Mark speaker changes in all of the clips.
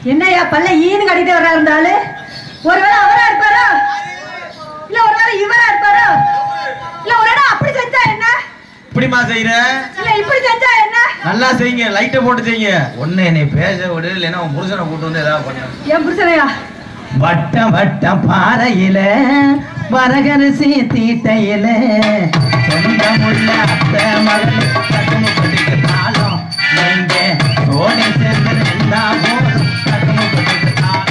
Speaker 1: என்னய்யா பல்ல ஈனு கட்டிட்டு வர்றா இருந்தாலும் ஒருவேளை அவரா இருப்பாரோ இல்ல ஒருவேளை இவரா இருப்பாரோ இல்ல ஒரு இடம் அப்படி செஞ்சா என்ன
Speaker 2: இப்படிமா செய்யற
Speaker 1: இல்ல இப்படி செஞ்சா என்ன
Speaker 2: நல்லா செய்யுங்க லைட்டை போட்டு செய்யுங்க ஒண்ணு என்னை பேச விடு இல்லைன்னா உன் புருஷனை கூட்டு வந்து ஏதாவது பண்ணு
Speaker 1: என் புருஷனையா
Speaker 3: வட்டம் வட்டம் பாறையில வரகரிசி தீட்டையில சொந்தமுள்ள அத்தை மகள் கட்டுமு கொட்டிக்கு தாளம் நீங்க ஓடி சேர்ந்து நின்றா போதும் கட்டுமு கொட்டிக்கு தாளம்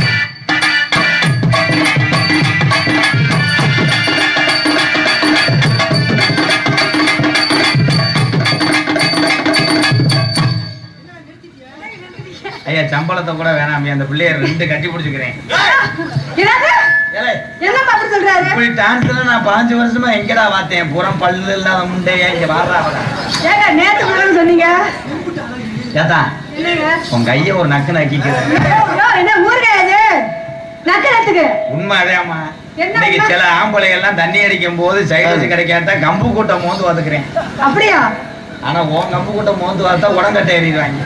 Speaker 2: ஐயா சம்பளத்தை கூட வேணாம் அந்த பிள்ளைய ரெண்டு கட்டி பிடிச்சிக்கிறேன்
Speaker 1: என்னது
Speaker 2: ஏலே,
Speaker 1: என்னப்பா அப்படி சொல்றாரு
Speaker 2: இப்படி டான்ஸ்ல நான் பாஞ்சு வருஷமா எங்கடா பார்த்தேன் புறம் பல்லு இல்லாத முண்டைய இங்க வாடுறா அவளா
Speaker 1: ஏங்க நேத்து கூட சொன்னீங்க
Speaker 2: ஏத்தா
Speaker 1: என்னங்க
Speaker 2: உன் கைய ஒரு நக்கு நக்கிக்கிறேன்
Speaker 1: ஐயோ, என்ன ஊருங்க இது நக்கறதுக்கு
Speaker 2: உண்மை அதேம்மா
Speaker 1: என்ன
Speaker 2: இன்னைக்கு
Speaker 1: உண்மை?
Speaker 2: சில ஆம்பளைங்க எல்லாம் தண்ணி அடிக்கும் போது சைடு கிடைக்காட்டா கம்பு கூட்டம் மோந்து வந்துக்கிறேன்
Speaker 1: அப்படியா
Speaker 2: ஆனா உன் கம்பு கூட்டம் மோந்து பார்த்தா உடங்கட்டை ஏறிடுவாங்க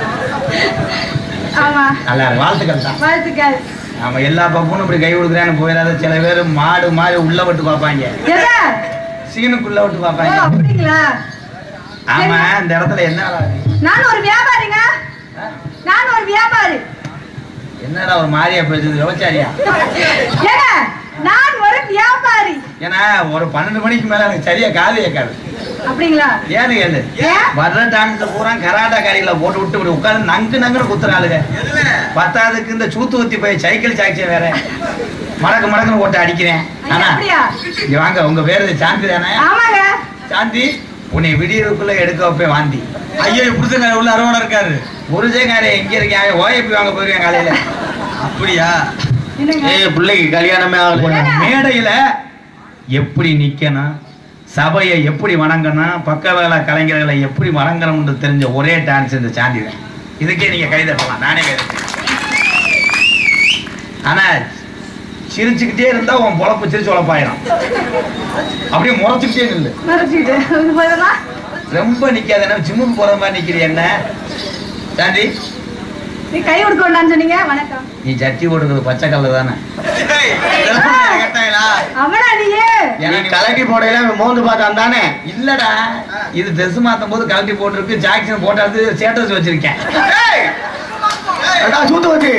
Speaker 1: ஆமா
Speaker 2: நல்லா இருக்கு வாழ்த்துக்கள் தான்
Speaker 1: வாழ்த்துக்கள்
Speaker 2: ஆமா எல்லா பக்கமும் இப்படி கை கொடுக்குறேன்னு போயிடாத சில பேர் மாடு மாதிரி உள்ள விட்டு பார்ப்பாங்க
Speaker 1: எத
Speaker 2: சீனுக்குள்ள விட்டு
Speaker 1: ஓ
Speaker 2: பார்ப்பாங்க
Speaker 1: அப்படிங்களா
Speaker 2: ஆமா இந்த இடத்துல என்ன வேலை இருக்கு?
Speaker 1: நான் ஒரு வியாபாரிங்க
Speaker 2: ஆ?
Speaker 1: நான் ஒரு வியாபாரி
Speaker 2: என்னடா ஒரு மாதிரியா பேசுது விபச்சாரியா
Speaker 1: ஏங்க நான் ஒரு வியாபாரி
Speaker 2: ஏன்னா ஒரு பன்னெண்டு மணிக்கு மேல எனக்கு சரியா காது கேட்காது
Speaker 1: அப்படிங்களா
Speaker 2: ஏன்னு கேளு
Speaker 1: ஏன்?
Speaker 2: வர்ற டான்ஸ் பூரா கராட்டா காரியில போட்டு விட்டு இப்படி உட்கார்ந்து நங்கு நங்குன்னு குத்துறாளுங்க பத்தாவதுக்கு இந்த சூத்து ஊத்தி போய் சைக்கிள் சாட்சியம் வேற மடக்கு மடக்குன்னு போட்டு அடிக்கிறேன்
Speaker 1: ஐயா,
Speaker 2: ஆனா
Speaker 1: அப்படியா
Speaker 2: இங்க வாங்க உங்க பேரு சாந்தி தானே
Speaker 1: ஆமாங்க
Speaker 2: சாந்தி உன்னை விடியறதுக்குள்ள எடுக்க வைப்பேன் வாந்தி
Speaker 4: ஐயோ புருஷன் உள்ள அரவணை இருக்காரு
Speaker 2: புருஷங்காரே எங்க இருக்காங்க ஓஎப்பி வாங்க போயிருவேன் காலையில
Speaker 4: அப்படியா
Speaker 1: என்னங்க
Speaker 4: ஏய் பிள்ளைக்கு கல்யாணமே ஆகல
Speaker 2: மேடையில எப்படி நிக்கணும் சபையை எப்படி வணங்கணும் பக்க வேலை கலைஞர்களை எப்படி வணங்கணும்னு தெரிஞ்ச ஒரே டான்ஸ் இந்த சாந்தி தான் இதுக்கே நீங்க கை தட்டலாம் நானே கை தட்டுறேன். ஆனா சிரிச்சுக்கிட்டே இருந்தா உன் பொழப்பு சிரிச்சு உழப்பாயிரும் அப்படியே முறைச்சுக்கிட்டே நில்லு
Speaker 1: மறைச்சிட்டு போயிடலா
Speaker 2: ரொம்ப நிக்காத என்ன ஜிம்முக்கு போற மாதிரி நிக்கிறிய என்ன சாந்தி
Speaker 1: நீ கை கொடுக்க வேண்டாம்னு சொன்னீங்க வணக்கம்
Speaker 2: நீ சட்டி போட்டுக்கிறது பச்சை கல்லு தானே
Speaker 1: அவனா நீயே
Speaker 2: ஏன்னா நீ
Speaker 4: கலட்டி போடையில மோந்து பார்த்தான் தானே
Speaker 2: இல்லடா இது ட்ரெஸ் மாத்தும் போது கழட்டி போட்டிருக்கு ஜாக்சன் போட்டாது ஸ்டேட்டஸ் வச்சிருக்கேன்
Speaker 4: அதான் சூத்து வச்சு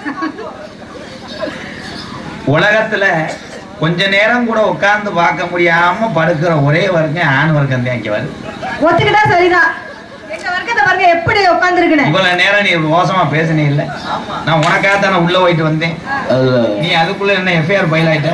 Speaker 2: உலகத்துல கொஞ்ச நேரம் கூட உட்கார்ந்து பார்க்க முடியாம படுக்கிற ஒரே வர்க்கம் ஆண் வர்க்கம் தான் இங்க வருது
Speaker 1: ஒத்துக்கிட்டா சரிதான் எங்க வர்க்கத்தை பாருங்க எப்படி உட்காந்துருக்குன்னு
Speaker 2: இவ்வளவு நேரம் நீ மோசமா பேசினே இல்ல நான் உனக்காக தானே உள்ள போயிட்டு வந்தேன் நீ அதுக்குள்ள என்ன எஃப்ஐஆர் ஃபைல் ஆயிட்ட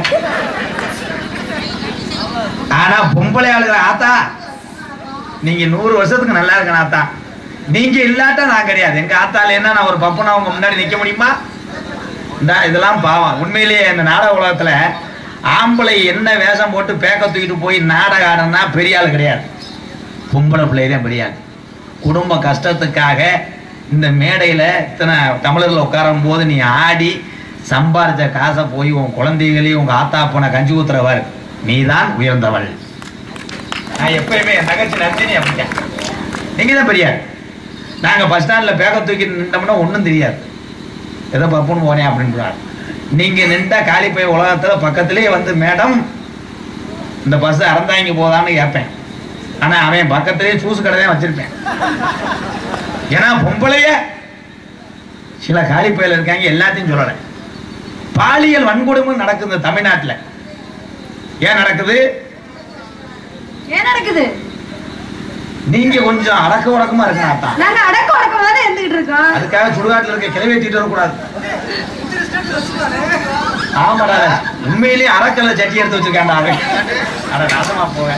Speaker 2: ஆனா பொம்பளை ஆளுகிற ஆத்தா நீங்க நூறு வருஷத்துக்கு நல்லா இருக்கணும் ஆத்தா நீங்க இல்லாட்டா நான் கிடையாது எங்க ஆத்தால என்ன நான் ஒரு பப்பனா உங்க முன்னாடி நிக்க முடியுமா இந்த இதெல்லாம் பாவம் உண்மையிலேயே இந்த நாடக உலகத்துல ஆம்பளை என்ன வேஷம் போட்டு பேக்க தூக்கிட்டு போய் நாடகம் ஆடனா பெரிய ஆள் கிடையாது பொம்பளை பிள்ளை தான் பெரிய ஆள் குடும்ப கஷ்டத்துக்காக இந்த மேடையில இத்தனை தமிழர்ல உட்காரும் போது நீ ஆடி சம்பாரிச்ச காசை போய் உன் குழந்தைகளையும் உங்க ஆத்தா போன கஞ்சி ஊத்துறவர் நீதான் உயர்ந்தவள் நான் எப்பயுமே என் தங்கச்சி நந்தினி அப்படித்தான் நீங்க தான் பெரியார் நாங்க பஸ் ஸ்டாண்ட்ல பேக்க தூக்கி நின்றோம்னா ஒண்ணும் தெரியாது ஏதோ பப்புன்னு போனேன் அப்படின்றார் நீங்க நின்றா காலி போய் உலகத்துல பக்கத்திலேயே வந்து மேடம் இந்த பஸ் அறந்தாங்க போதான்னு கேட்பேன் ஆனா அவன் பக்கத்திலேயே சூஸ் கடை தான் வச்சிருப்பேன் ஏன்னா பொம்பளைய சில காலி பயல இருக்காங்க எல்லாத்தையும் சொல்லலை பாலியல் வன்கொடுமை நடக்குது இந்த தமிழ்நாட்டுல ஏன் நடக்குது
Speaker 1: ஏன் நடக்குது
Speaker 2: நீங்க கொஞ்சம் அடக்க உடக்கமா இருக்கணும் அத்தான்
Speaker 1: நாங்க அடக்க உடக்கமா தான் இருந்துகிட்டு இருக்கோம்
Speaker 2: அதுக்காக சுடுகாட்டுல இருக்க கிளவேற்றிட்டு வரக்கூடாது ஆமாடா உண்மையிலேயே அறக்கல்ல சட்டி எடுத்து வச்சிருக்காண்டா அவன் அட நாசமா போவேன்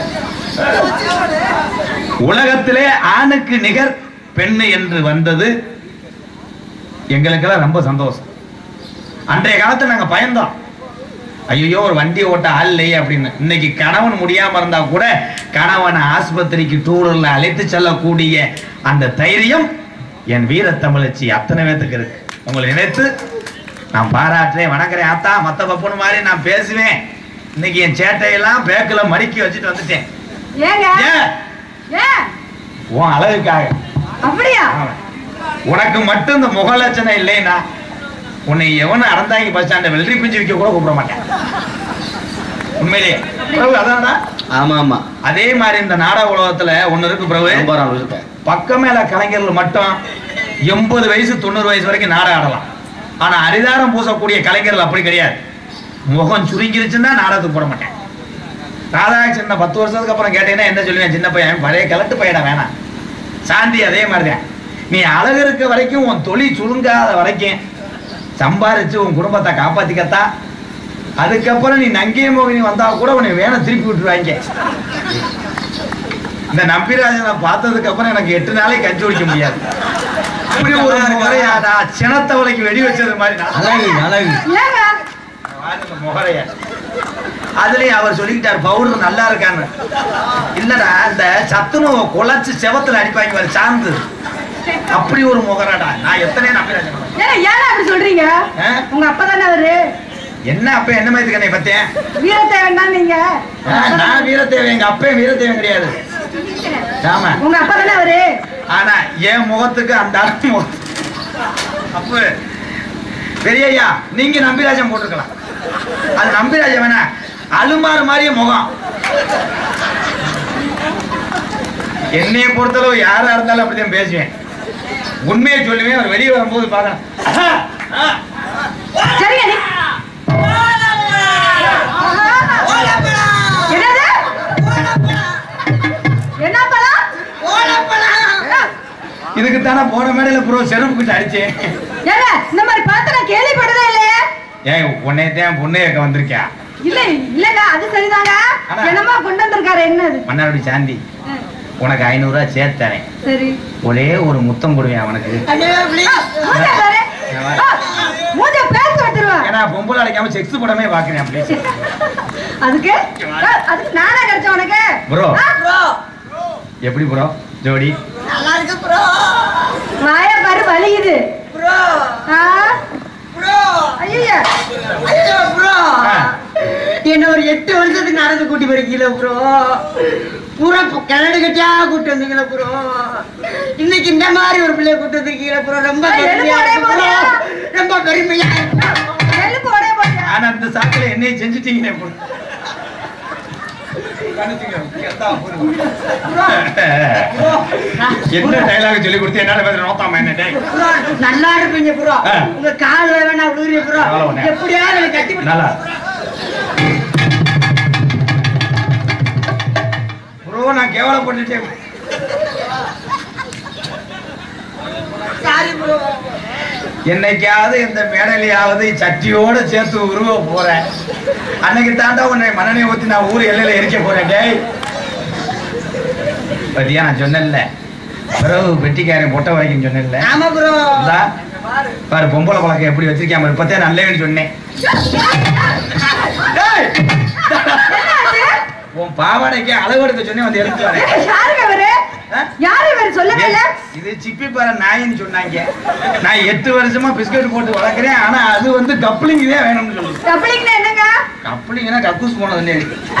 Speaker 2: உலகத்திலே ஆணுக்கு நிகர் பெண்ணு என்று வந்தது எங்களுக்கெல்லாம் ரொம்ப சந்தோஷம் அன்றைய காலத்துல நாங்க பயந்தோம் ஐயோ ஒரு வண்டி ஓட்ட ஆள் இல்லையே அப்படின்னு இன்னைக்கு கணவன் முடியாம இருந்தா கூட கணவனை ஆஸ்பத்திரிக்கு டூரில் அழைத்து செல்லக்கூடிய அந்த தைரியம் என் வீர தமிழச்சி அத்தனை பேத்துக்கு இருக்கு உங்களை நினைத்து நான் பாராட்டுறேன் வணங்குறேன் ஆத்தா மத்த பப்புனு மாதிரி நான் பேசுவேன் இன்னைக்கு என் சேட்டையெல்லாம் பேக்குல மடிக்கி வச்சுட்டு வந்துட்டேன்
Speaker 1: ஏங்க
Speaker 2: ஏன்
Speaker 1: ஏன்
Speaker 2: உன் அழகுக்காக
Speaker 1: அப்படியா
Speaker 2: ஆமா. உனக்கு மட்டும் இந்த முகலட்சணம் இல்லைனா உன்னை எவனும் அறந்தாங்க பஸ் ஸ்டாண்ட வெள்ளரி பிஞ்சு விற்க கூட கூப்பிட மாட்டேன் உண்மையிலேயே பிரபு அதான்டா
Speaker 4: ஆமா ஆமா
Speaker 2: அதே மாதிரி இந்த நாடக உலகத்துல ஒண்ணு இருக்கு பிரபு
Speaker 4: ரொம்ப நாள் இருப்பேன்
Speaker 2: பக்கமேல கலைஞர்கள் மட்டும் எண்பது வயசு தொண்ணூறு வயசு வரைக்கும் நாடகம் ஆடலாம் ஆனா அரிதாரம் பூசக்கூடிய கலைஞர்கள் அப்படி கிடையாது முகம் சுருங்கிருச்சுன்னா நாடகத்துக்கு போட மாட்டேன் ராதாகிருஷ்ணன் பத்து வருஷத்துக்கு அப்புறம் கேட்டீங்கன்னா என்ன சொல்லுவேன் சின்ன பையன் பழைய கலட்டு பையனா வேணாம் சாந்தி அதே மாதிரிதான் நீ அழகு இருக்க வரைக்கும் உன் தொழில் சுருங்காத வரைக்கும் சம்பாரிச்சு உன் குடும்பத்தை காப்பாத்திக்கத்தா அதுக்கப்புறம் நீ நங்கிய மோகினி வந்தா கூட உன்னை வேணும் திருப்பி விட்டுருவாங்க இந்த நம்பிராஜனை பார்த்ததுக்கு அப்புறம் எனக்கு எட்டு நாளைக்கு கஞ்சி குடிக்க முடியாது இப்படி ஒரு முறையாடா சினத்தவளைக்கு வெடி வச்சது மாதிரி நான்
Speaker 4: அழகு அழகு
Speaker 1: ஏங்க
Speaker 2: வாழ்ந்த முகரைய அதுலயும் அவர் சொல்லிக்கிட்டார் பவுடர் நல்லா இருக்கான்னு இல்லடா இந்த சத்துணவை குலைச்சு செவத்துல அடிப்பாங்க பாரு சாந்து அப்படி ஒரு முகரடா நான் எத்தனை நம்பிராஜன்
Speaker 1: ஏங்க ஏன் அப்படி சொல்றீங்க
Speaker 2: ஆ?
Speaker 1: உங்க அப்பா தானே அவரு
Speaker 2: என்ன அப்ப என்ன மாதிரி கண்ணை பத்தேன்
Speaker 1: வீரத்தேவன் தான் நீங்க
Speaker 2: நான் வீரத்தேவன் எங்க அப்பே வீரத்தேவன் கிடையாது ஆமா
Speaker 1: உங்க அப்பா தானே அவரு
Speaker 2: ஆனா என் முகத்துக்கு அந்த ஆள் முகம் அப்ப பெரியய்யா நீங்க நம்பிராஜன் போட்டிருக்கலாம் அது நம்பிராஜன் வேணா அலுமாறு மாதிரியே முகம் என்னைய பொறுத்தளவு யாரா இருந்தாலும் அப்படிதான் பேசுவேன் உண்மையை சொல்லுவேன் அவர் வெளியே வரும்போது பார்க்கணும் ஆஹா, ஆ.
Speaker 1: சரிங்க நீ என்னது என்ன பழம்
Speaker 2: இதுக்கு தானே போன மேடையில ப்ரோ செருப்பு கிட்ட அடிச்சேன்
Speaker 1: ஏங்க இந்த மாதிரி பழத்தை நான் கேள்விப்பட்டதே இல்லையே
Speaker 2: ஏன் உன்னையத்தான் பொண்ணு கேட்க வந்திருக்கியா
Speaker 1: இல்ல இல்லங்க அது சரிதாங்க
Speaker 2: ஆனா-
Speaker 1: என்னமா கொண்டு வந்திருக்காரு என்னது
Speaker 2: மன்னாடி சாந்தி
Speaker 1: ஆ,
Speaker 2: உனக்கு ஐநூறு ரூபாய் சேர்த்து தரேன்
Speaker 1: சரி
Speaker 2: ஒரே ஒரு முத்தம் கொடுவேன் அவனுக்கு
Speaker 1: ஆ, மூஞ்ச பாரு. ஆ, மூஞ்ச பேச வச்சிருவா
Speaker 2: ஏன்னா பொம்பளை அடைக்காம செக்ஸ் படமே பாக்குறேன் அப்படி
Speaker 1: அதுக்கு ஆ, அதுக்கு நானா கிடைச்சேன் உனக்கு
Speaker 2: Bro.
Speaker 1: ஆ,
Speaker 2: எப்படி ப்ரோ ஜோடி
Speaker 1: வாய பாரு வலிக்குது ஆ? ஐயைய.
Speaker 2: ஆ,
Speaker 5: என்ன ஒரு எட்டு வருஷத்துக்கு நடந்து கூட்டி போயிருக்கீங்களா ப்ரோ பூரா கிணறு கட்டியா கூட்டு வந்தீங்களா ப்ரோ இன்னைக்கு இந்த மாதிரி ஒரு பிள்ளைய கூட்டு வந்திருக்கீங்களா ப்ரோ ரொம்ப
Speaker 1: ஏய்,
Speaker 5: பெருமையா
Speaker 1: எலும்பு
Speaker 5: இருக்கு
Speaker 1: உடையா
Speaker 5: bro. ரொம்ப பெருமையா இருக்கு.
Speaker 1: எலும்பு உடைய போறியா?
Speaker 2: ஆனா அந்த சாக்குல என்னைய செஞ்சுட்டீங்க என்ன டைலாக் சொல்லி கொடுத்து என்னால பேச நோத்தாம என்ன டேய்
Speaker 5: ப்ரோ நல்லா இருப்பீங்க ப்ரோ
Speaker 2: ஆ.
Speaker 5: உங்க கால்ல வேணா விழுறீங்க ப்ரோ
Speaker 2: காலை வேணா.
Speaker 5: எப்படியாவது எனக்கு கட்டி பிடிச்சு
Speaker 2: நல்லா ப்ரோ நான் கேவலப்பட்டுட்டேன்
Speaker 5: சாரி ப்ரோ
Speaker 2: என்னைக்காவது இந்த மேடையிலையாவது சட்டியோட சேர்த்து உருவ போறேன் அன்னைக்கு தாண்டா உன்னை மண்ணெண்ணெய் ஊத்தி நான் ஊர் எல்லையில எரிக்க போறேன் டேய் பத்தியா நான் சொன்னேன்ல பிறகு வெட்டிக்காரன் பொட்டை வரைக்கும் சொன்னேன்ல
Speaker 5: ஆமா ப்ரோ
Speaker 2: இந்தா, பாரு பொம்பளை பழக்கம் எப்படி வச்சிருக்காம இப்பத்தே நல்லவேன்னு சொன்னேன் டேய்,
Speaker 1: என்னாச்சு?
Speaker 2: உன் பாவாடைக்கு அளவு எடுக்க சொன்னேன் வந்து எடுத்து வரேன்
Speaker 1: ஏய், யாருங்க இவரு
Speaker 2: ஆ?
Speaker 1: யாரு இவரு சொல்லவே இல்ல
Speaker 2: இது சிப்பி பாரு நாயின்னு சொன்னாங்க நான் எட்டு வருஷமா பிஸ்கட் போட்டு வளர்க்குறேன் ஆனா அது வந்து கப்ளிங் தான் வேணும்னு சொல்லுது
Speaker 1: கப்ளிங்னா என்னங்க
Speaker 2: கப்ளிங்னா கக்கூஸ் போனது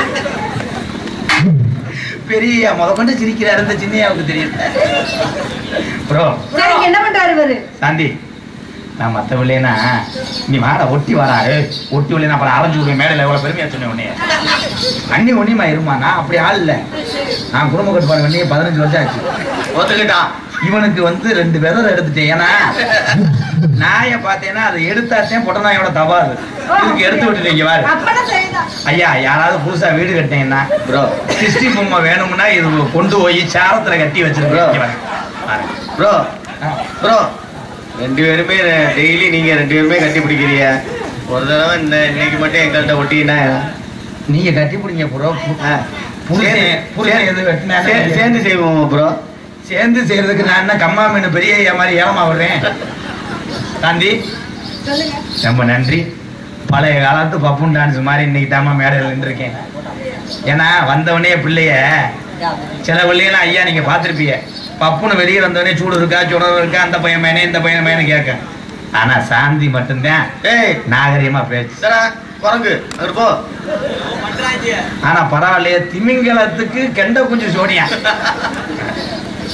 Speaker 2: பெரிய முத கொண்டு சிரிக்கிறாரு இந்த சின்னையாவுக்கு தெரியும் ப்ரோ
Speaker 1: சரிங்க என்ன பண்றாரு இவரு
Speaker 2: சாந்தி நான் மத்த வில்லைனா நீ வாடா ஒட்டி வாடா ஏய், ஒட்டி வில்லைனா அப்புறம் அரைஞ்சு விடுவேன் மேடையில் எவ்வளவு பெருமையா சொன்னேன் உன்னைய அண்ணி ஒன்னியமா இருமா நான் அப்படி ஆள் இல்ல நான் குடும்ப கட்டுப்பாடு பண்ணி பதினஞ்சு வருஷம் ஆச்சு
Speaker 4: ஒத்துக்கிட்டான்
Speaker 2: இவனுக்கு வந்து ரெண்டு விதம் எடுத்துட்டேன் ஏன்னா நாயை பார்த்தேன்னா அதை எடுத்தாச்சேன் பொட்ட நாயோட தவாது இதுக்கு எடுத்து விட்டுட்டீங்க பாரு
Speaker 1: அப்பனா சரிதான்
Speaker 2: ஐயா யாராவது புதுசா வீடு கட்டினீங்கன்னா
Speaker 4: ப்ரோ
Speaker 2: கிறிஸ்டி பொம்மை வேணும்னா இது கொண்டு போய் சாரத்துல கட்டி வச்சிருக்கோம்
Speaker 4: ப்ரோ ப்ரோ ரெண்டு பேருமே டெய்லி நீங்க ரெண்டு பேருமே கட்டி பிடிக்கிறீங்க ஒரு தடவை இந்த இன்னைக்கு மட்டும் எங்கள்கிட்ட ஒட்டினா
Speaker 2: நீங்க கட்டி பிடிங்க ப்ரோ
Speaker 4: ஆ.
Speaker 2: புருஷன்
Speaker 4: சேர்ந்து-
Speaker 2: புருஷன் எது வெட்டினா
Speaker 4: சே- சேர்ந்து செய்வோம் ப்ரோ
Speaker 2: சேர்ந்து செய்யறதுக்கு நான் என்ன கம்மா மீன் பெரிய ஐயா மாதிரி ஏமா விடுறேன் காந்தி
Speaker 1: சொல்லுங்க
Speaker 2: ரொம்ப நன்றி பழைய காலத்து பப்புன் டான்ஸ் மாதிரி இன்னைக்கு தாமா மேடையில் நின்றுருக்கேன் ஏன்னா வந்தவனே பிள்ளைய சில பிள்ளையெல்லாம் ஐயா நீங்க பார்த்திருப்பீங்க பப்புன்னு வெளியே வந்தவனே சூடு இருக்கா சுடர் இருக்கா அந்த பையன் மேனே இந்த பையன் மேனு கேட்க ஆனா சாந்தி மட்டும்தான்
Speaker 4: ஏய்
Speaker 2: நாகரிகமா பேச்சு
Speaker 4: சரா குரங்கு அங்க போ
Speaker 2: ஆனா பரவாயில்லையே திமிங்கலத்துக்கு கெண்ட குஞ்சு சோனியா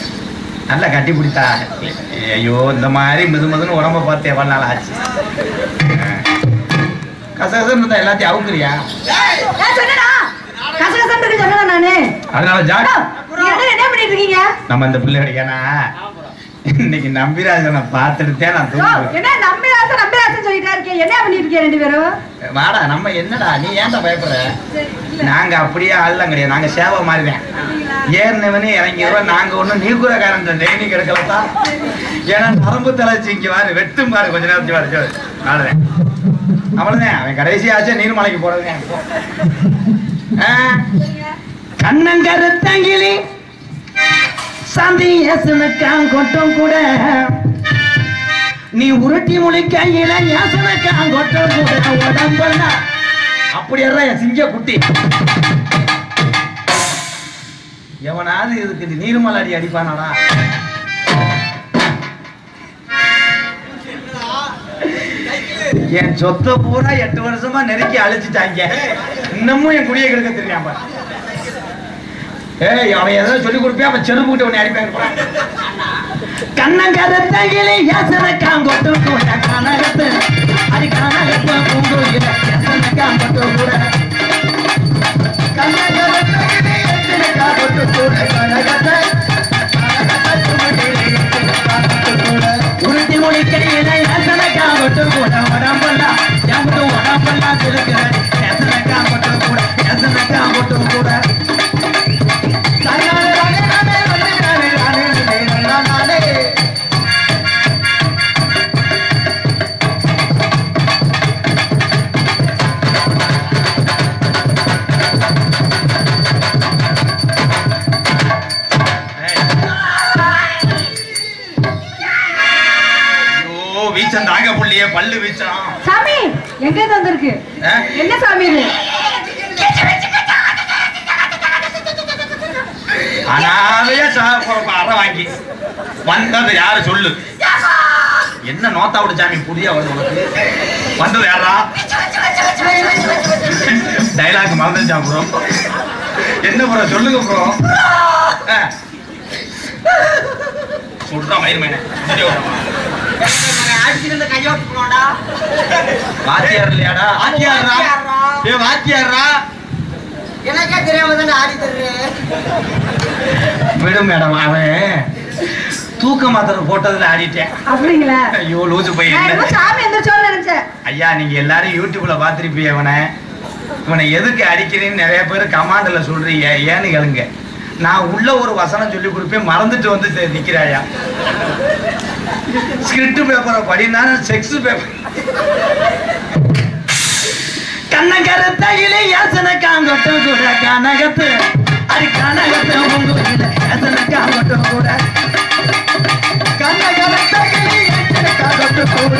Speaker 2: நல்லா கட்டி பிடித்தா ஐயோ இந்த மாதிரி மெது மெதுன்னு உடம்ப பார்த்து எவ்வளவு நாள் ஆச்சு கசகசன்னு இருந்தா எல்லாத்தையும் அவுக்குறியா
Speaker 1: நான் சொன்னேனா கசகசன்னு இருக்கு சொன்னேனா நானு
Speaker 2: அதனால ஜாக்
Speaker 1: நீங்க என்ன என்ன பண்ணிட்டு இருக்கீங்க
Speaker 2: நம்ம இந்த பிள்ளை கிடைக்கானா இன்னைக்கு நம்பிராஜனை பார்த்துட்டு நான்
Speaker 1: யோ,
Speaker 2: தூங்குவேன்
Speaker 1: என்ன நம்பிராசன் நம்பிராசன் சொல்லிட்டா இருக்கேன் என்ன பண்ணிட்டு இருக்கீங்க ரெண்டு பேரும்
Speaker 2: வாடா நம்ம என்னடா நீ ஏன்டா பயப்படுற
Speaker 1: சரி, இல்ல.
Speaker 2: நாங்க அப்படியே ஆள்லாம் கிடையாது நாங்க சேவை மாதிரி தான் ஏறினவனே இறங்கிடுவோம் நாங்க ஒண்ணும் நீக்குறக்காரன் டெய்லி கிடக்கலதான் ஏன்னா நரம்பு தலைச்சு இங்க வாரு வெட்டும் பாரு கொஞ்ச நேரத்துக்கு வாரு சொல்லு அவ்வளவுதான் அவ்வளவுதான் அவன் கடைசி ஆச்சு நீர்மலைக்கு போறதுதான் ஆ,
Speaker 3: கண்ணங்கருத்தங்கிலி சந்தியசனுக்கான் கொட்டம் கூட நீ உருட்டி முழிக்கையில யாசனக்கான் கொட்டம் கூட உடம்பெல்லாம்
Speaker 2: அப்படி எல்லாம் என் சிங்க குட்டி எவனாவது இதுக்கு நீர்மலை அடி அடிப்பானாடா என் சொத்தை பூரா எட்டு வருஷமா நெருக்கி அழிச்சிட்டாங்க இன்னமும் என் குடியை கெடுக்க தெரியாம ஏய் அவன் ஏதோ சொல்லி கொடுப்பேன் அவன் செருப்பு விட்டு உன்னை அடிப்பேன்
Speaker 3: கண்ணங்கருத்தங்கிலி யாசனக்கான் கொட்டம் கூட கனகத்து அடி கனகத்து பூங்குயில யாசனக்கான் கொட்டம் கூட கண்ணங்கருத்தங்கிலி யாசனக்கான் கொட்டம் கூட கனகத்து உருட்டி முடிக்கையில யாசனக்கான் கொட்டம் கூட உடம்பெல்லாம் எம்பது உடம்பெல்லாம் திருக்கிறாடி யாசனக்கான் கொட்டம் கூட யாசனக்கான் கொட்டம் கூட
Speaker 2: ஐயோ வீச்சம் தாங்க புள்ளியே பல்லு வீச்சம்
Speaker 1: சாமி எங்க இருந்து வந்திருக்கு
Speaker 2: ஆ?
Speaker 1: என்ன சாமி இது
Speaker 2: அனாதையா சாப்பிட அற வாங்கி வந்தது யாரு சொல்லு என்ன நோத்தா விட சாமி புதிய வருது உனக்கு வந்தது யாரா டைலாக் மறந்துச்சா ப்ரோ என்ன ப்ரோ சொல்லுங்க ப்ரோ சொல்றோம் மயிர் மைனே
Speaker 5: அடிச்சிருந்து கையோட்டு போனோம்டா
Speaker 2: வாத்தியார் இல்லையாடா
Speaker 5: வாத்தியார்ரா.
Speaker 2: ஏ வாத்தியாரா
Speaker 5: எனக்கே தெரியாம தானே ஆடி தர்றேன்
Speaker 2: விடும் மேடம் அவன் தூக்க மாத்திரை போட்டதுல ஆடிட்டேன்
Speaker 1: அப்படிங்களா
Speaker 2: ஐயோ லூசு
Speaker 1: நான்
Speaker 2: பையன்
Speaker 1: என்னமோ சாமி எந்திரிச்சோன்னு நினைச்சேன்
Speaker 2: ஐயா நீங்க எல்லாரும் யூடியூப்ல பாத்திருப்பீங்க இவனை இவனை எதுக்கு அடிக்கிறேன்னு நிறைய பேர் கமாண்ட்ல சொல்றீங்க ஏன்னு கேளுங்க நான் உள்ள ஒரு வசனம் சொல்லி கொடுப்பேன் மறந்துட்டு வந்து சே- நிக்கிறாயா ஸ்கிரிப்ட் பேப்பரை படினா செக்ஸ் பேப்பர்
Speaker 3: கண்ணகரத்தையிலே யாசன காங்கொட்டம் கூட கனகத்து அடி கனகத்து உங்குயில யாசன காங்கொட்டம் கூட கண்ணகரத்தையிலே யாசன காங்கொட்டம் கூட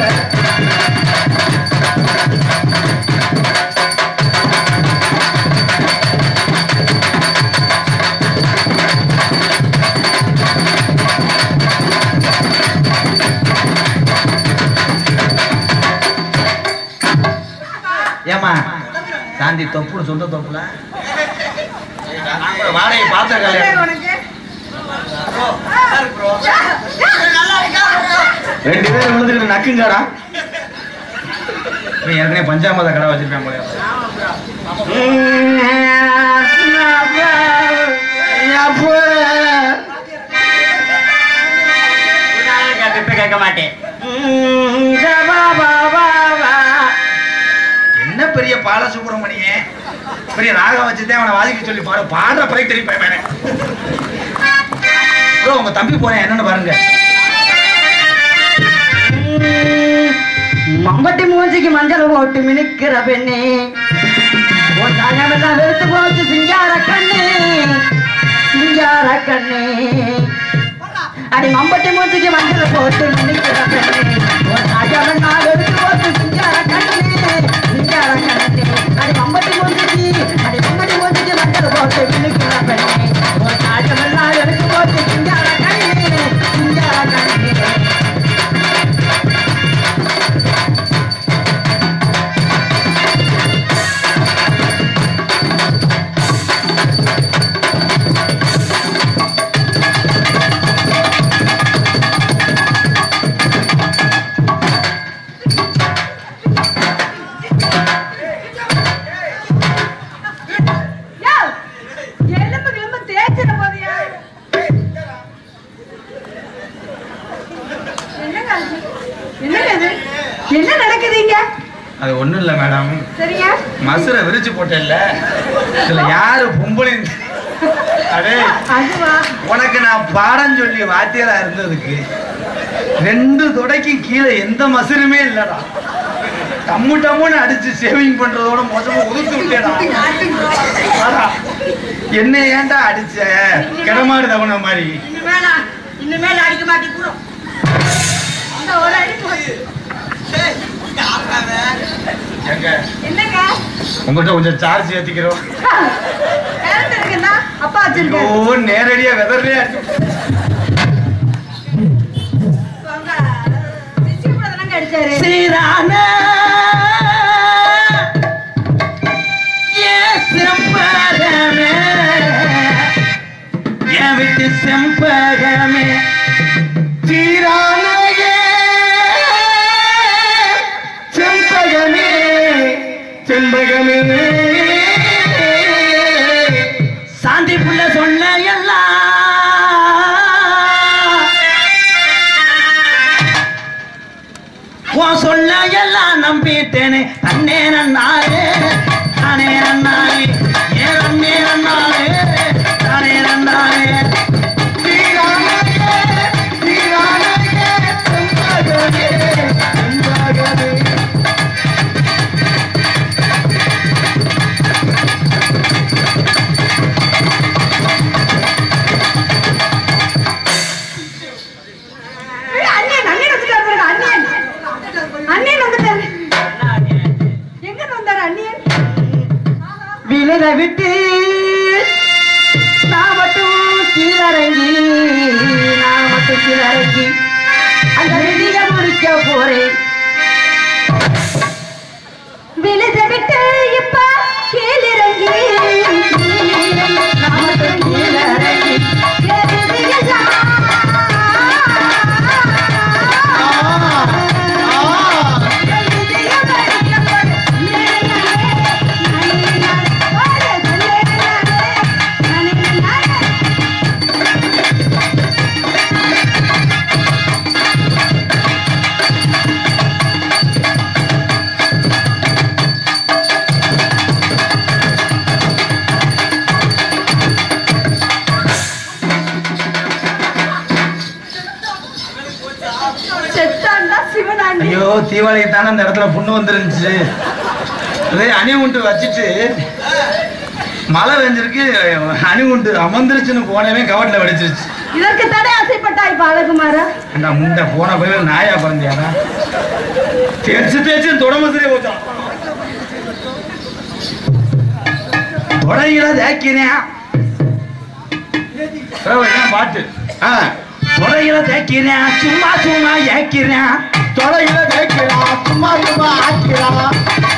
Speaker 2: ஏமா சாந்தி தொப்புன்னு சொந்த தொப்புல வாடகை பார்த்த கல்யாணம்
Speaker 1: உனக்கு
Speaker 2: ரெண்டு பேரும் விழுந்துக்கிட்டு நக்குங்கடா நீ ஏற்கனவே பஞ்சாமத கடை வச்சிருப்பேன் போல
Speaker 5: கேட்க மாட்டேன்
Speaker 2: என்ன பெரிய பாலசுப்ரமணியே பெரிய ராகம் வச்சுதான் அவனை வாதிக்க சொல்லி பாடு பாடுற பிறகு தெரியும் பையன் ப்ரோ உங்க தம்பி போறேன் என்னன்னு பாருங்க
Speaker 5: மம்பட்டி மூஞ்சிக்கு மஞ்சள் போட்டு மினுக்கிற பெண்ணே உன் தங்கமெல்லாம் வெறுத்து போச்சு சிங்கார கண்ணே சிங்கார கண்ணே அடி மம்பட்டி மூஞ்சிக்கு மஞ்சள் போட்டு மினுக்கிற பெண்ணே உன் தங்கமெல்லாம் வெறுத்து போச்சு சிங்கார கண்ணே சிங்கார கண்ணே அடி மம்பட்டி மூஞ்சிக்கு அடி மம்பட்டி மூஞ்சிக்கு மஞ்சள் போட்டு மினுக்கிற பெண்ணே உன் தங்கமெல்லாம் வெறுத்து போச்சு சிங்கார கண்ணே சிங்கார கண்ணே
Speaker 2: மசுரை விரிச்சு போட்டேன்ல இதுல யாரு பொம்பளை அடே
Speaker 1: அதுவா
Speaker 2: உனக்கு நான் பாடம் சொல்லி வாத்தியாரா இருந்ததுக்கு ரெண்டு தொடைக்கும் கீழே எந்த மசுருமே இல்லடா டம்மு டம்முன்னு அடிச்சு சேவிங் பண்றதோட மொத்தமா உதுத்து விட்டேடா வாடா. என்ன ஏன்டா அடிச்ச கிடமாடு தவண மாதிரி
Speaker 1: இனிமேல இனிமேல் அடிக்க மாட்டேங்கிறோம் இந்த ஒரு அடி போதும்.
Speaker 2: எங்க
Speaker 1: என்னங்க
Speaker 2: உங்கள்கிட்ட கொஞ்சம் சார்ஜ் ஏத்திக்கிறோம்
Speaker 1: கரண்ட் இருக்குன்னா அப்பா வச்சிருக்கேன்
Speaker 2: ஓ நேரடியா வெதர்லயே அடிச்சு
Speaker 1: உங்க ரிஷி கூட தானங்க அடிச்சாரு
Speaker 3: சீரான ஏ செம்பகமே என் விட்டு செம்பகமே சீரான ஏ செம்பகமே செம்பகமே சாந்தி புள்ள சொன்ன எல்லாம் உன் சொல்ல எல்லாம் நம்பிட்டேனே அண்ணே நன்னாரே தானே நன்னாரே ஏ அண்ணே நன்னாரே தானே நன்னாரே ஸ்ரீராமனே, ஸ்ரீராமனே, செண்பகமே, செண்பகமே.
Speaker 1: ஏய், அண்ணன் அண்ணன் வந்துட்டாரு பாருங்க அண்ணன் அண்ணன் வந்துட்டாரு எங்க வந்தாரு அண்ணன்
Speaker 5: விழுத விட்டு நான் மட்டும் கீழறங்கி நான் மட்டும் கீழறங்கி அந்த விதிய முடிக்க போறேன்
Speaker 1: விழுத விட்டு இப்ப கீழிறங்கி
Speaker 5: நான் மட்டும் கீழறங்கி
Speaker 1: செத்தாண்டா சிவனாண்டி
Speaker 2: ஐயோ தீபாவளிக்கு தானே அந்த இடத்துல புண்ணு வந்துருந்துச்சு அதே அணி உண்டு வச்சுட்டு மழை பெஞ்சிருக்கு அணி உண்டு அமர்ந்துருச்சுன்னு போனவே கவட்டில் வெடிச்சிருச்சு
Speaker 1: இதற்கு தானே ஆசைப்பட்டா இப்ப அழகுமாரா
Speaker 2: அந்த முண்டை போன போய் நாயா பிறந்தியாடா தேய்ச்சு தேய்ச்சு தொடமசிலே போச்சான் தொடையில தேய்க்கிறேன் பிரபு, என்ன பாட்டு
Speaker 4: ஆ,
Speaker 2: தொடையில தேய்க்கிறேன் சும்மா சும்மா ஏக்கிறேன்
Speaker 4: தொலையில தேய்க்கிறான் சும்மா சும்மா ஆக்கிறான்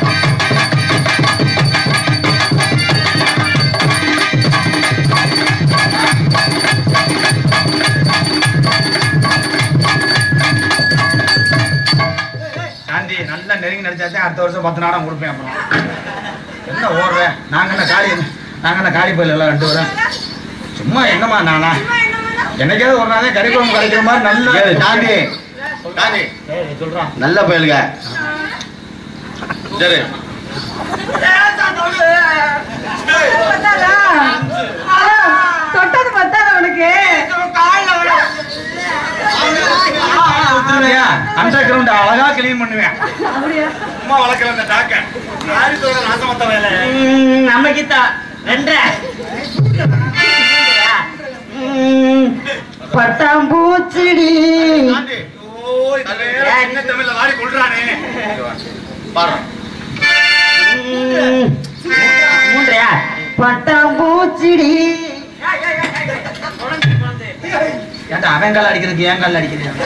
Speaker 2: சாந்தி நல்லா நெருங்கி நடிச்சாதான் அடுத்த வருஷம் பத்து நாடம் கொடுப்பேன் அப்புறம் என்ன ஓடுறேன் நாங்க என்ன காளி நாங்க என்ன காளி பயில் எல்லாம் ரெண்டு வரேன் சும்மா என்னம்மா நானா எனக்கேதாவது ஒரு நாளே கறி குழம்பு கிடைக்கிற மாதிரி நல்ல
Speaker 4: ஏய், சாந்தி சாந்தி
Speaker 2: ஏய், சொல்றான்
Speaker 4: நல்ல பயலுங்க சரி
Speaker 1: பத்தாதா? ஆ, தொட்டது பத்தாதா உனக்கு
Speaker 2: அண்டர் கிரவுண்ட் அழகா கிளீன் பண்ணுவேன்
Speaker 1: அப்படியா
Speaker 2: சும்மா வளர்க்கல அந்த டாக்க நாரித்தோட நாசமத்த வேலை
Speaker 3: நம்ம கிட்ட ரெண்டரை
Speaker 5: ம், பட்டாம்பூச்சிடி
Speaker 4: சாந்தி
Speaker 2: ஓ இந்த வேலை சின்ன தமிழ்ல வாடி கொள்றானே
Speaker 4: பாரு
Speaker 5: ம்,
Speaker 3: மூன்றையா
Speaker 5: பட்டாம்பூச்சிடி
Speaker 2: ஏன்டா அவன் கால் அடிக்கிறதுக்கு ஏன் கால் அடிக்கிறேன்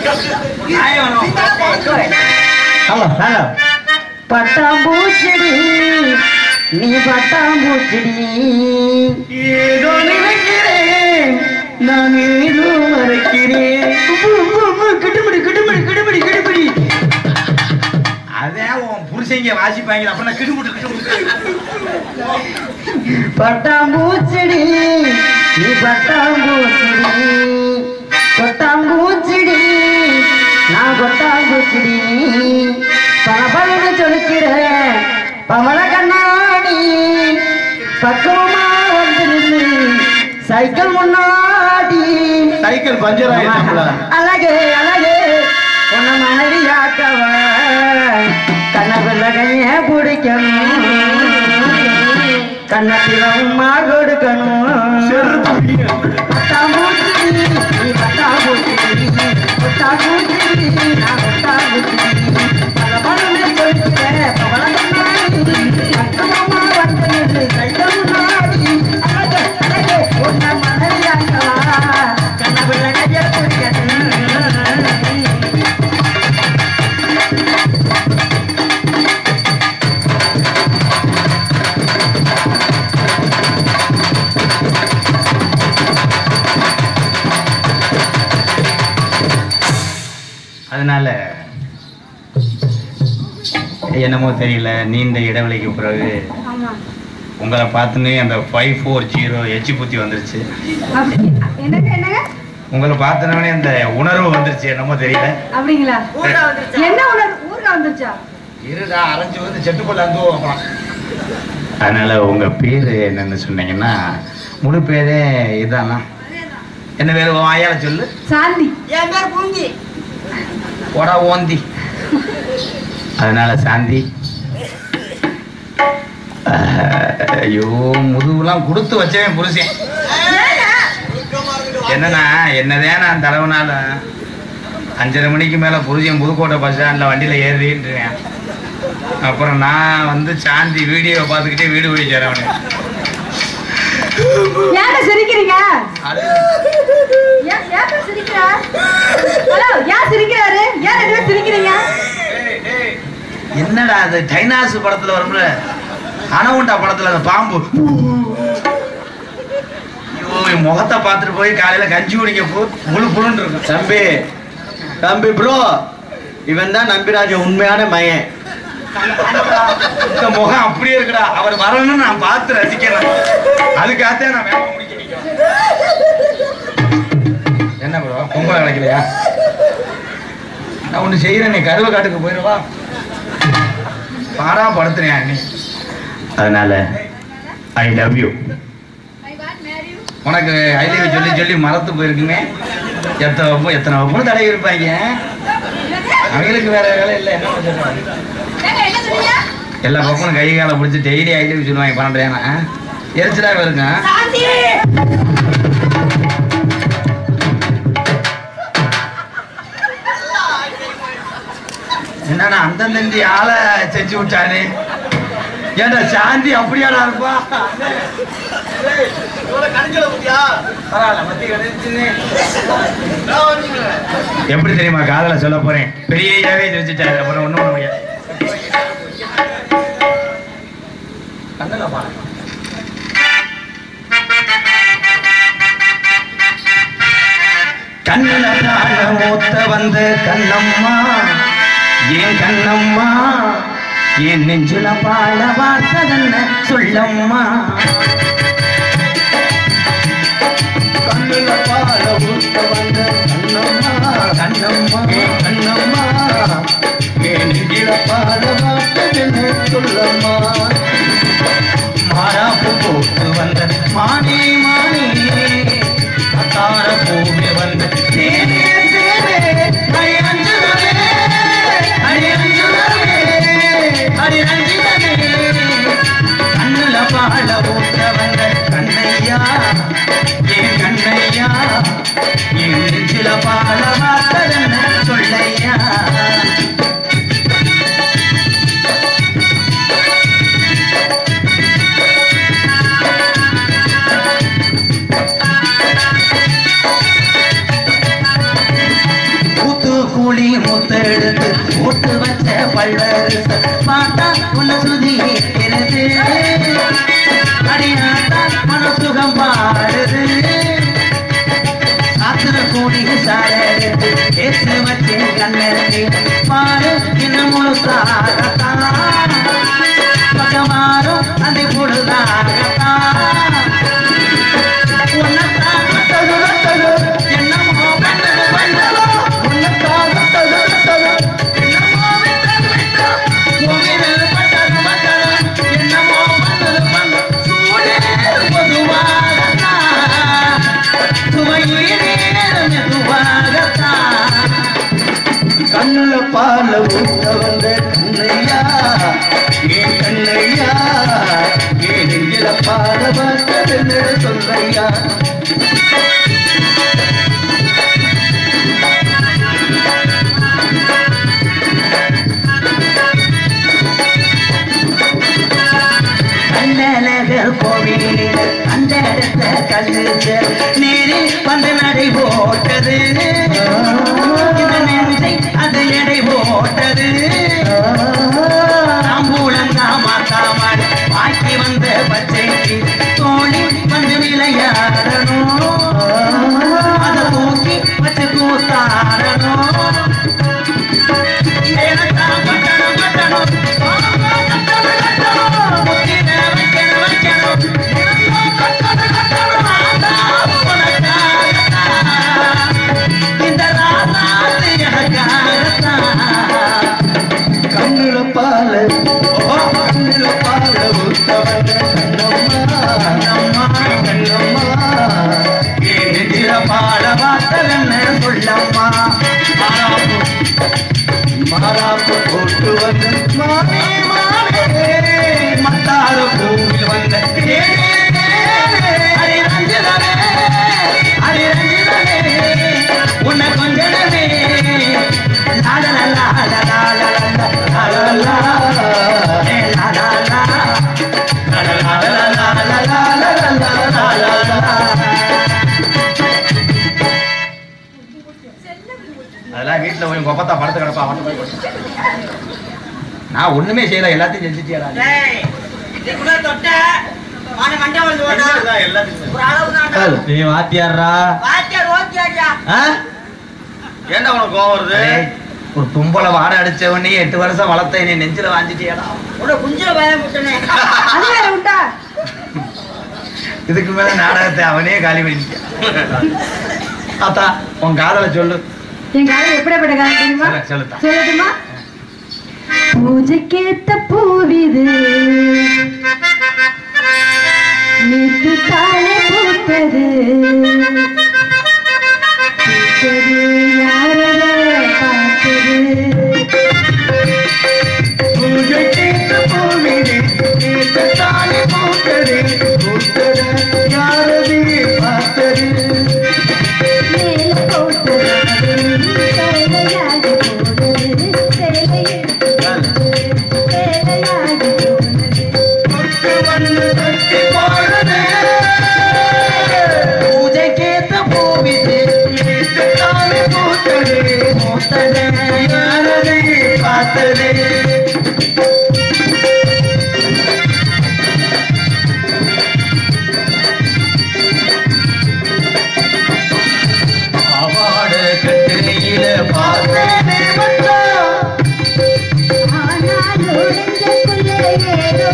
Speaker 5: ஹலோ ஹலோ பட்டாம்பூச்சிடி நீ பட்டாம்பூச்சிடி ஏதோ நினைக்கிறேன் நான் ஏதோ மறைக்கிறேன் கிட்டுமடி கிட்டுமடி கிட்டுமடி கிட்டுமடி
Speaker 2: அதான் உன் புருஷங்க வாசிப்பாங்க அப்புறம் நான் கிடுமுட்டு கிடுமுட்டு
Speaker 5: பட்டாம்பூச்சிடி நீ பட்டாம்பூச்சிடி கொட்டாம்பூச்சிடி நான் கொட்டாம்பூச்சிடி பல பலன்னு சொல்லிக்கிறேன் பவள கண்ணா பக்குவமா வந்து நின்று சைக்கிள் முன்னாடி
Speaker 4: சைக்கிள் பஞ்சர் ஆயிடுச்சுல
Speaker 5: அழகு அழகு உன்ன மனைவியாக்கவ கண்ணபிள்ள கைய பிடிக்கணும் கண்ணத்தில உமா கொடுக்கணும் பட்டாம்பூச்சி, நீ பட்டாம்பூச்சி, பட்டாம்பூச்சி, நான் பட்டாம்பூச்சி. பலபலன்னு சொல்லிட்டே, பவள கண்ணாடி, பக்குவமா வந்து நின்று சைக்கிள் முன்னாடி. அழகு, அழகு, உன்னை மனைவியாக்கவா, கண்ணபிள்ள கைய பிடிக்கணும்.
Speaker 2: அதனால என்னமோ தெரியல நீண்ட இடைவெளிக்கு பிறகு
Speaker 1: ஆமா
Speaker 2: உங்களை பார்த்துன்னு அந்த ஃபைவ் ஃபோர் ஜீரோ எச்சி புத்தி வந்துருச்சு
Speaker 1: அப்படி என்னங்க என்னங்க
Speaker 2: உங்களை பார்த்தனோடனே அந்த உணர்வு வந்துருச்சு என்னமோ தெரியல
Speaker 1: அப்படிங்களா என்ன உணர்வு ஊர்ல வந்துச்சா
Speaker 2: இருடா அரைஞ்சு வந்து செட்டுக்குள்ள வந்து அப்புறம் அதனால உங்க பேரு என்னன்னு சொன்னீங்கன்னா முழு பேரே இதானா என்ன பேரு உன் வாயால சொல்லு
Speaker 1: சாந்தி
Speaker 5: என் பேர் பூங்கி
Speaker 2: போடா ஓந்தி அதனால சாந்தி அஹ், ஐயோ முதுகுலாம் கொடுத்து வச்சவன் புருஷன் என்னன்னா என்னதான் நான் தலைவனால அஞ்சரை மணிக்கு மேல புருஷன் புதுக்கோட்டை பஸ் ஸ்டாண்ட்ல வண்டியில ஏறின்றேன் அப்புறம் நான் வந்து சாந்தி வீடியோ பார்த்துக்கிட்டே வீடு போய் சேரவனே
Speaker 1: ஏங்க சிரிக்கிறீங்க ஏன் ஏன் சிரிக்கிறா ஹலோ ஏன் சிரிக்கிறாரு ஏன் ரெண்டு பேரும் சிரிக்கிறீங்க
Speaker 2: என்னடா அது டைனாஸ் படத்துல வரும்ல அனவுண்டா படத்துல அந்த பாம்பு ஐயோ என் முகத்தை பார்த்துட்டு போய் காலையில கஞ்சி குடிக்க போ முழு புழுன்னு இருக்கும்
Speaker 4: தம்பி தம்பி ப்ரோ இவன் தான் நம்பிராஜ உண்மையான மயன்
Speaker 2: இந்த முகம் அப்படியே இருக்குடா அவர் வரணும்னு நான் பார்த்து ரசிக்கிறேன் அதுக்காகத்தான் நான் வேலை முடிக்க நிக்கிறேன். என்ன ப்ரோ பொங்கல் கிடைக்கலையா நான் ஒண்ணு செய்யறேன் நீ கருவ காட்டுக்கு போயிடுவா பாடா படுத்துறேன் நீ அதனால ஐ லவ் யூ உனக்கு ஐ லவ் யூ சொல்லி சொல்லி மறந்து போயிருக்குமே எத்தனை வப்பு எத்தனை வப்புன்னு தடவி இருப்பாங்க அவங்களுக்கு வேற வேலை இல்லை என்ன சொல்றாங்க எல்லா பக்கமும் கை காலை பிடிச்சி டெய்லி ஐ லவ் யூ சொல்லுவாங்க பன்னெண்டு எரிச்சலாக வருங்க என்னடா அந்த தந்தி ஆளை செஞ்சு விட்டானே ஏன்டா சாந்தி அப்படியாடா இருப்பா பரவாயில்ல, மத்தி கிடைச்சுன்னு. எப்படி தெரியுமா காதல சொல்ல போறேன் பெரிய ஐயாவே வச்சுட்டாரு அப்புறம் ஒண்ணும் பண்ண முடியாது கண்ணுல பாரு. கண்ணுல காண மூத்த வந்த கண்ணம்மா ஏன் கண்ணம்மா என் நெஞ்சுல பாழ வார்த்ததென்ன சொல்லம்மா கண்ணுல பாழ ஊத்த வந்த கண்ணம்மா கண்ணம்மா ஏன் கண்ணம்மா என் நெஞ்சில பாழ வார்த்ததென்ன சொல்லம்மா மாறாப்பு போட்டு வந்த மானே மானே அத்தார பூமி வந்த தேனே தேனே அடி அஞ்சுதமே அடி அஞ்சுதமே அடி அஞ்சுதமே கண்ணுல பாழ ஊட்ட வந்த கண்ணையா ஏன் கண்ணையா என் நெஞ்சில பாழ மாத்ததென்ன சொல்லையா முத்து கூலி முத்தெடுத்து போட்டு வச்ச பல்லரச பார்த்தா உள்ள சுதி இருக்கிறது அடியாத்தா மனசுகம் பாடுது சாத்திர கூடி சாரத்து ஏற்று வச்சு கண்ணு பாரு இன்னும் முழுசாகத்தான் பக்கமாறும் அது பொழுதாகத்தான் என்னமோ
Speaker 3: பாட பார்த்தது சொல்றையா கண்ணழகர் கோவிலில் அந்த இடத்த கல்லுச்சு நீரில் வந்து நடை போட்டது இந்த நெஞ்சை அது எடை போட்டது தாம்பூலம் தாமாத்தாமல் பாக்கி வந்த பச்சைக்கு தோழி வந்து விளையாடணும் அதை தூக்கி வச்சு கூத்தாடணும் எனக்கா பட்டணம் பட்டணம் கண்ணுல பால கண்ணுல பால ஊத்தவங்க கண்ணம்மா கண்ணம்மா ஏன் பாட வார்த்தை சொல்லம்மா மாறாப்பு போட்டு வந்து மாமே மாமே மத்தார பூவில் வந்த அடி ரஞ்சிதமே அடி ரஞ்சிதமே உன்னை கொஞ்சமே லாலலா லாலலா லாலலா லாலலா
Speaker 2: அதெல்லாம் வீட்டுல போய் உங்க அப்பத்தா படுத்து கிடப்பா அவன் போய் படுத்து. நான் ஒண்ணுமே செய்யல எல்லாத்தையும் செஞ்சுட்டியாடா நீ. என்னதான் எல்லாத்தையும்
Speaker 3: நீ வாத்தியாரா
Speaker 4: ஏன்டா உனக்கு கோவம் வருது
Speaker 2: டேய், ஒரு தும்பல வாடை அடிச்சவனே எட்டு வருஷம் வளர்த்த நீ நெஞ்சில வாஞ்சிட்டியாடா
Speaker 1: அது வேற உண்டா
Speaker 2: இதுக்கு மேல நாடகத்தை அவனே காலி பண்ணிட்டான் தாத்தா உன் காதல சொல்லு
Speaker 1: என் காலம் எப்படிப்பட்ட காலம் தெரியுமா
Speaker 2: சொல்லு, சொல்லுத்தா.
Speaker 1: சொல்லட்டுமா பூஜைக்கேத்த பூவிது நேற்று தாழே பூத்தது பூத்தது யாரத பார்த்தது
Speaker 3: பூஜை கேட்ட பூவிலே நேற்று தாலி பூத்தது பூத்தது யாரது பார்த்தது
Speaker 1: மேல போட்டது சேலையாகி போனது சேலையில் சேலையாகி போனது
Speaker 3: தொட்டு வந்து தட்டி போனது பூஜை கேட்ட பூவிலே நேற்று தாலி பூத்தது பூத்தது யாரது பார்த்தது பாவாடை கட்டுரையில பார்த்தேனே மச்சான்
Speaker 1: ஆனால் ஒளிஞ்சுக்குள்ளே ஏதோ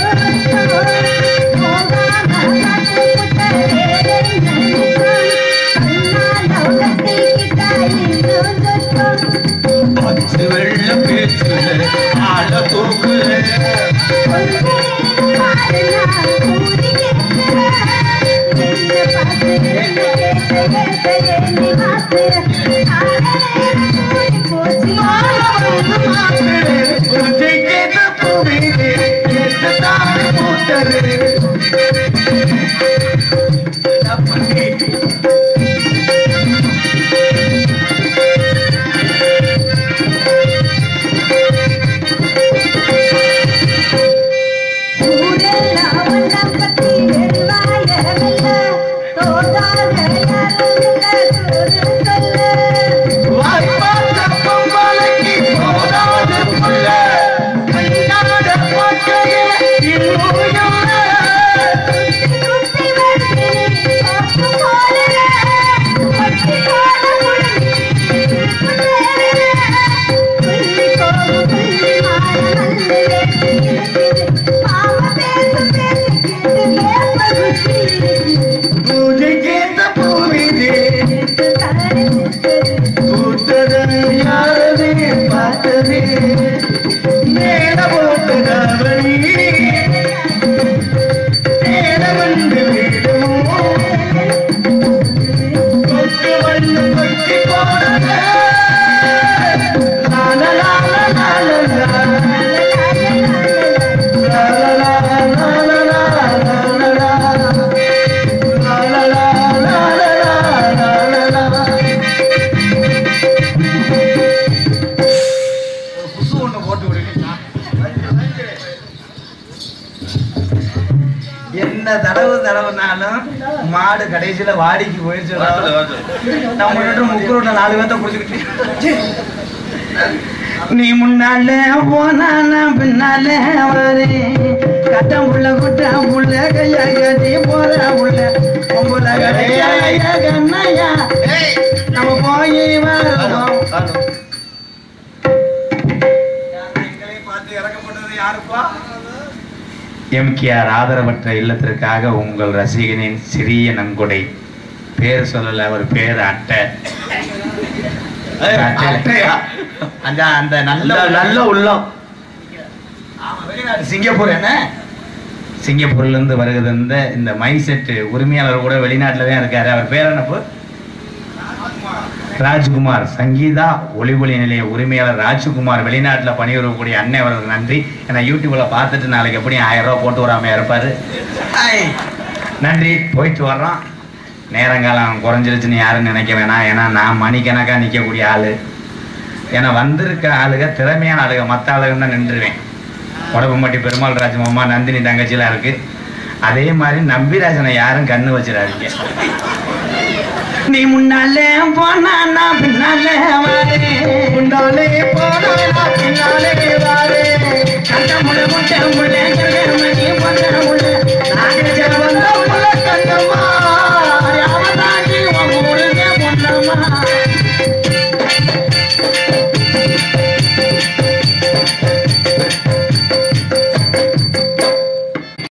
Speaker 1: போகாம காத்துக்கிட்ட வேறே நினைத்தான். கண்ணால் உலகத்தில் கிட்டாய் இன்னும் சொற்கும்.
Speaker 3: பச்சை வெள்ள பேச்சுல ஆள தூக்குல
Speaker 1: ஒன்றே பாரு நான் கூடி கேட்கிறேன். என்ன பார்த்து என்ன கேட்டு கேட்டு எண்ணி பார்க்கிறேன். ஆளே கூடி போச்சு
Speaker 3: பூஜை கேட்ட பூவிலே நேற்று தாலி பூத்தது அப்படி
Speaker 1: ஊரெல்லாம் வண்ணம் பத்தி வெள்ளாயமில்ல, தோட்டாக யாருமில்ல, கூறு சொல்ல.
Speaker 3: வாய்ப்பாட்ட பொம்பளைக்கு போதாது புள்ள கண்ணாட பாட்டையே இன்னும் இல்லை.
Speaker 1: குத்தி வருது, காப்பு போலவே, பட்டி போல குலுங்கி, குள்ளேறே. புள்ளி போகும் புள்ளி மாற நல்ல வேட்டி இருக்குது. மாமா பேசு பேசு கேட்டு வேப்ப குச்சி இருக்குது.
Speaker 3: பூஜை கேட்ட பூவிலே
Speaker 1: நேற்று தானே பூத்தது.
Speaker 3: பூத்தது யாரது பார்த்தது மேல போட்டதவனி மேல வந்து விடுமோ கொத்து வந்து கொத்தி போனது லால லால லால லால லால லால லால லால
Speaker 2: சொன்னாலும் மாடு கடைசியில வாடிக்கு போயிடுச்சு
Speaker 4: வர சொல்லு, வர சொல்லு.
Speaker 2: நம்ம ரெண்டு முக்கு ரோட்ல நாலு பேர்த்த புடிச்சுக்கிட்டு நீ முன்னால போனா நான் பின்னால வரேன் கட்டம் புள்ள குட்டம் புள்ள கையா கட்டி போற புள்ள பொம்புல கடையா கண்ணையா
Speaker 4: ஏய்,
Speaker 2: நம்ம போய் வருவோம்
Speaker 4: காணும்.
Speaker 2: எம்கேஆர் ஆதரவற்ற இல்லத்திற்காக உங்கள் ரசிகனின் சிறிய நன்கொடை பேர் சொல்லல ஒரு பேர் அட்டை
Speaker 4: ஏய்,
Speaker 2: அட்டை.
Speaker 4: அட்டையா?
Speaker 2: அந்த அந்த நல்ல
Speaker 4: நல்ல நல்ல உள்ளம்
Speaker 2: ஆமா, வெளிநாடு சிங்கப்பூர் என்ன சிங்கப்பூர்ல இருந்து வருகிறது இந்த இந்த மைசெட் உரிமையாளர் கூட வெளிநாட்டுல தான் இருக்காரு அவர் பேர் என்னப்பு ராஜ்குமார் சங்கீதா ஒளிபொலி நிலைய உரிமையாளர் ராஜ்குமார் வெளிநாட்டில் பணிபுரியக்கூடிய அண்ணன் அவர்களுக்கு நன்றி ஏன்னா யூடியூப்ல பார்த்துட்டு நாளைக்கு எப்படியும் ஆயிரம் ரூபாய் போட்டு வராம இருப்பாரு ஹாய். நன்றி போயிட்டு வர்றோம் நேரங்காலம் குறைஞ்சிருச்சுன்னு யாரும் நினைக்க வேணாம் ஏன்னா நான் மணிக்கணக்காக நிற்கக்கூடிய ஆளு ஏன்னா வந்திருக்க ஆளுக திறமையான ஆளுக மற்ற ஆளுங்க தான் நின்றுவேன் உடம்புமட்டி பெருமாள் ராஜ் மாமா நந்தினி தங்கச்சிலாம் இருக்கு அதே மாதிரி நம்பிராஜனை யாரும் கண்ணு வச்சிடாதீங்க நீ முன்னாலே போனா நான் பின்னாலே வரேன்
Speaker 4: முன்னாலே போனா நான் பின்னாலே